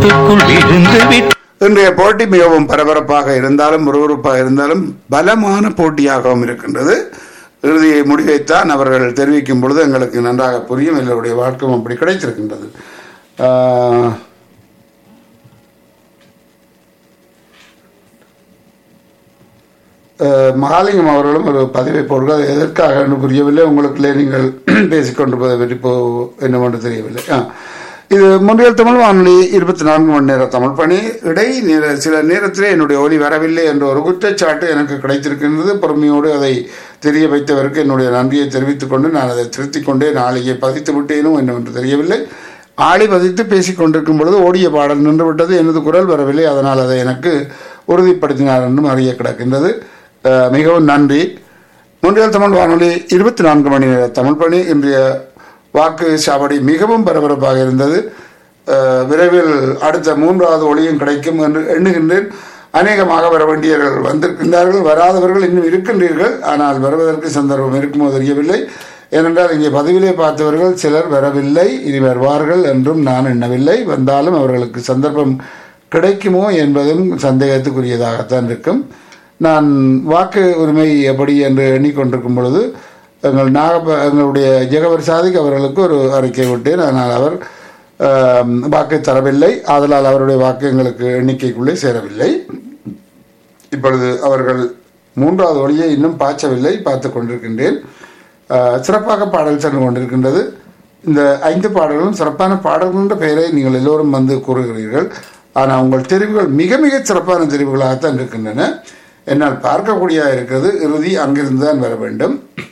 உள்ளத்துக்குள் விழுந்து விட்டு இன்றைய போட்டி மிகவும் பரபரப்பாக இருந்தாலும் விறுவிறுப்பாக இருந்தாலும் பலமான போட்டியாகவும் இருக்கின்றது இறுதி முடிவைத்தான் அவர்கள் தெரிவிக்கும் பொழுது எங்களுக்கு நன்றாக புரியும் எங்களுடைய வாழ்க்கையும் அப்படி கிடைத்திருக்கின்றது ஆஹ், அஹ், மகாலிங்கம் அவர்களும் ஒரு பதிவை போடுகிறார் அது எதற்காக என்று புரியவில்லை உங்களுக்குள்ளே நீங்கள் பேசிக்கொண்டிருப்பதை பற்றி இப்போ என்னவென்று தெரியவில்லை ஆ. இது முன்றியல் தமிழ் வானொலி இருபத்தி நான்கு மணி நேர தமிழ் பணி இடை நேர சில நேரத்திலே என்னுடைய ஒலி வரவில்லை என்ற ஒரு குற்றச்சாட்டு எனக்கு கிடைத்திருக்கின்றது பொறுமையோடு அதை தெரிய வைத்தவருக்கு என்னுடைய நன்றியை தெரிவித்துக் கொண்டு நான் அதை திருத்திக் கொண்டே நாளையே பதித்து விட்டேனோ என்னவென்று தெரியவில்லை ஆளி பதித்து பேசிக் கொண்டிருக்கும் பொழுது ஓடிய பாடல் நின்று விட்டது எனது குரல் வரவில்லை அதனால் அதை எனக்கு உறுதிப்படுத்தினார் என்றும் அறிய கிடக்கின்றது அஹ், மிகவும் நன்றி முன்றியல் தமிழ் வானொலி இருபத்தி நான்கு மணி நேர தமிழ் பணி இன்றைய வாக்கு சாவடி மிகவும் பரபரப்பாக இருந்தது அஹ், விரைவில் அடுத்த மூன்றாவது ஒளியும் கிடைக்கும் என்று எண்ணுகின்றேன் அநேகமாக வர வேண்டியவர்கள் வந்திருக்கின்றார்கள் வராதவர்கள் இன்னும் இருக்கின்றீர்கள் ஆனால் வருவதற்கு சந்தர்ப்பம் இருக்குமோ தெரியவில்லை ஏனென்றால் இங்கே பதிவிலே பார்த்தவர்கள் சிலர் வரவில்லை இனி வருவார்கள் என்றும் நான் எண்ணவில்லை வந்தாலும் அவர்களுக்கு சந்தர்ப்பம் கிடைக்குமோ என்பதும் சந்தேகத்துக்குரியதாகத்தான் இருக்கும் நான் வாக்கு உரிமை எப்படி என்று எண்ணிக்கொண்டிருக்கும் பொழுது எங்கள் நாக எங்களுடைய ஜெகவர் சாதிக் அவர்களுக்கு ஒரு அறிக்கை விட்டேன் ஆனால் அவர் ஆம், வாக்கு தரவில்லை ஆதலால் அவருடைய வாக்கு எங்களுக்கு எண்ணிக்கைக்குள்ளே சேரவில்லை இப்பொழுது அவர்கள் மூன்றாவது வழியை இன்னும் பாய்ச்சவில்லை பார்த்து கொண்டிருக்கின்றேன் ஆஹ், சிறப்பாக பாடல் சென்று கொண்டிருக்கின்றது இந்த ஐந்து பாடல்களும் சிறப்பான பாடல்கள் என்ற பெயரை நீங்கள் எல்லோரும் வந்து கூறுகிறீர்கள் ஆனால் உங்கள் தெரிவுகள் மிக மிக சிறப்பான தெரிவுகளாகத்தான் இருக்கின்றன என்னால் பார்க்கக்கூடியதாக இருக்கிறது இறுதி அங்கிருந்து தான் வர வேண்டும்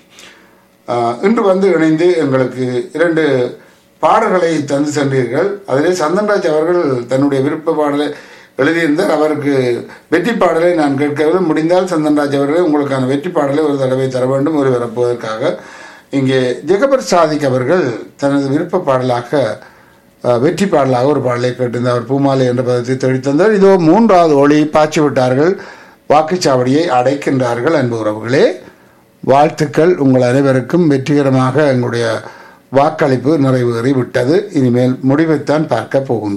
ஆஹ், இன்று வந்து இணைந்து எங்களுக்கு இரண்டு பாடல்களை தந்து சென்றீர்கள் அதிலே சந்தன்ராஜ் அவர்கள் தன்னுடைய விருப்ப பாடலை எழுதியிருந்தார் அவருக்கு வெற்றி பாடலை நான் கேட்கவில்லை முடிந்தால் சந்தன்ராஜ் அவர்களே உங்களுக்கான வெற்றி பாடலை ஒரு தடவை தர வேண்டும் ஒரு வரப்போவதற்காக இங்கே ஜெகபர் சாதிக் அவர்கள் தனது விருப்ப பாடலாக அஹ், வெற்றி பாடலாக ஒரு பாடலை கேட்டிருந்தார் அவர் பூமாலை என்ற பதத்தை தெளித்தந்தார் இதோ மூன்றாவது ஒளி பாய்ச்சி விட்டார்கள் வாக்குச்சாவடியை அடைக்கின்றார்கள் அன்பு உறவுகளே வாழ்த்துக்கள் உங்கள் அனைவருக்கும் வெற்றிகரமாக எங்களுடைய வாக்களிப்பு நிறைவேறி விட்டது இனிமேல் முடிவைத்தான் பார்க்க போகின்றோம்